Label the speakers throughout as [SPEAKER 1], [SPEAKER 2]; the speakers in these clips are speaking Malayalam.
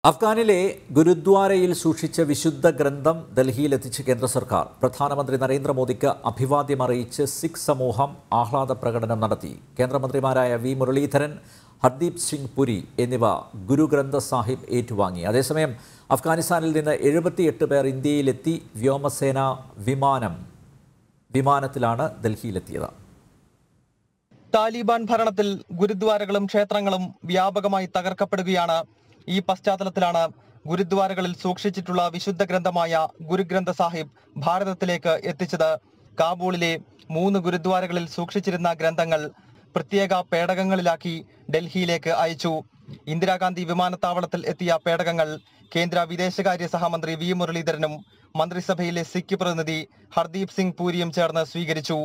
[SPEAKER 1] അഫ്ഗാനിലെ ഗുരുദ്വാരയിൽ സൂക്ഷിച്ച വിശുദ്ധ ഗ്രന്ഥം ഡൽഹിയിലെത്തിച്ച് കേന്ദ്ര സർക്കാർ പ്രധാനമന്ത്രി നരേന്ദ്രമോദിക്ക് അഭിവാദ്യം അറിയിച്ച് സിഖ് സമൂഹം ആഹ്ലാദ പ്രകടനം നടത്തി കേന്ദ്രമന്ത്രിമാരായ വി മുരളീധരൻ ഹർദീപ് സിംഗ് പുരി എന്നിവ ഗുരുഗ്രന്ഥ സാഹിബ് ഏറ്റുവാങ്ങി അതേസമയം അഫ്ഗാനിസ്ഥാനിൽ നിന്ന് എഴുപത്തിയെട്ട് പേർ ഇന്ത്യയിലെത്തി വ്യോമസേന വിമാനം വിമാനത്തിലാണ് ഡൽഹിയിലെത്തിയത്
[SPEAKER 2] താലിബാൻ ഭരണത്തിൽ ഗുരുദ്വാരകളും ക്ഷേത്രങ്ങളും വ്യാപകമായി തകർക്കപ്പെടുകയാണ് ഈ പശ്ചാത്തലത്തിലാണ് ഗുരുദ്വാരകളിൽ സൂക്ഷിച്ചിട്ടുള്ള വിശുദ്ധ ഗ്രന്ഥമായ ഗുരുഗ്രന്ഥ സാഹിബ് ഭാരതത്തിലേക്ക് എത്തിച്ചത് കാബൂളിലെ മൂന്ന് ഗുരുദ്വാരകളിൽ സൂക്ഷിച്ചിരുന്ന ഗ്രന്ഥങ്ങൾ പ്രത്യേക പേടകങ്ങളിലാക്കി ഡൽഹിയിലേക്ക് അയച്ചു ഇന്ദിരാഗാന്ധി വിമാനത്താവളത്തിൽ എത്തിയ പേടകങ്ങൾ കേന്ദ്ര വിദേശകാര്യ സഹമന്ത്രി വി മുരളീധരനും മന്ത്രിസഭയിലെ സിഖ് പ്രതിനിധി ഹർദീപ് സിംഗ് പൂരിയും ചേർന്ന് സ്വീകരിച്ചു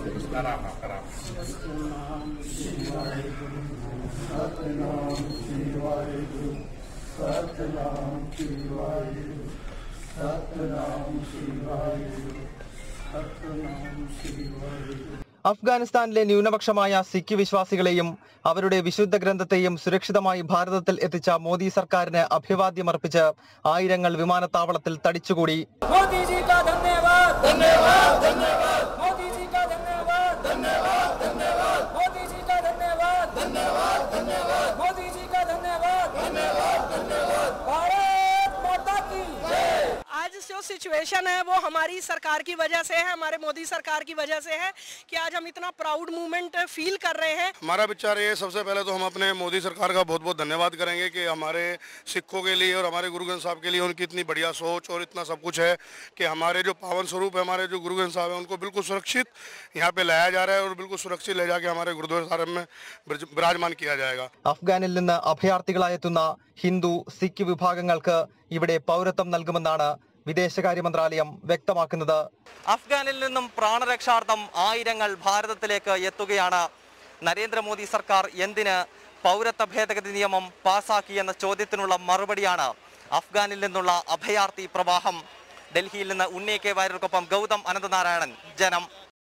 [SPEAKER 2] അഫ്ഗാനിസ്ഥാനിലെ ന്യൂനപക്ഷമായ സിഖ് വിശ്വാസികളെയും അവരുടെ വിശുദ്ധ ഗ്രന്ഥത്തെയും സുരക്ഷിതമായി ഭാരതത്തിൽ എത്തിച്ച മോദി സർക്കാരിന് അഭിവാദ്യമർപ്പിച്ച് ആയിരങ്ങൾ വിമാനത്താവളത്തിൽ തടിച്ചുകൂടി
[SPEAKER 3] मोदी जी का धन्यवाद धन्यवाद धन्यवाद मोदी जी का धन्यवाद धन्यवाद धन्यवाद मोदी जी का धन्यवाद धन्यवाद धन्यवाद मोदी जी का धन्यवाद धन्यवाद धन्यवाद भारत माता की
[SPEAKER 4] आज जो सिचुएशन है वो हमारी सरकार की वजह से है हमारे मोदी सरकार की वजह से है कि आज हम इतना प्राउड मूवमेंट फील कर रहे हैं
[SPEAKER 5] हमारा विचार ये है, सबसे पहले तो हम अपने मोदी सरकार का बहुत बहुत धन्यवाद करेंगे कि हमारे सिखों के लिए और हमारे गुरु ग्रंथ साहब के लिए उनकी इतनी बढ़िया सोच और इतना सब कुछ है कि हमारे जो पावन स्वरूप है हमारे जो गुरु ग्रंथ साहब है उनको बिल्कुल सुरक्षित यहाँ पे लाया जा रहा है और बिल्कुल सुरक्षित ले जाके हमारे गुरुद्वारा साहब में विराज- विराजमान किया जाएगा
[SPEAKER 2] അഫ്ഗാനിൽ നിന്ന് അഭയാർത്ഥികളായെത്തുന്ന ഹിന്ദു സിഖ് വിഭാഗങ്ങൾക്ക് ഇവിടെ പൗരത്വം നൽകുമെന്നാണ് വിദേശകാര്യ മന്ത്രാലയം വ്യക്തമാക്കുന്നത് അഫ്ഗാനിൽ നിന്നും പ്രാണരക്ഷാർത്ഥം ആയിരങ്ങൾ ഭാരതത്തിലേക്ക് എത്തുകയാണ് നരേന്ദ്രമോദി സർക്കാർ എന്തിന് പൗരത്വ ഭേദഗതി നിയമം പാസാക്കി എന്ന ചോദ്യത്തിനുള്ള മറുപടിയാണ് അഫ്ഗാനിൽ നിന്നുള്ള അഭയാർത്ഥി പ്രവാഹം ഡൽഹിയിൽ നിന്ന് ഉണ്ണി കെ വാര്യർക്കൊപ്പം ഗൗതം അനന്തനാരായണൻ ജനം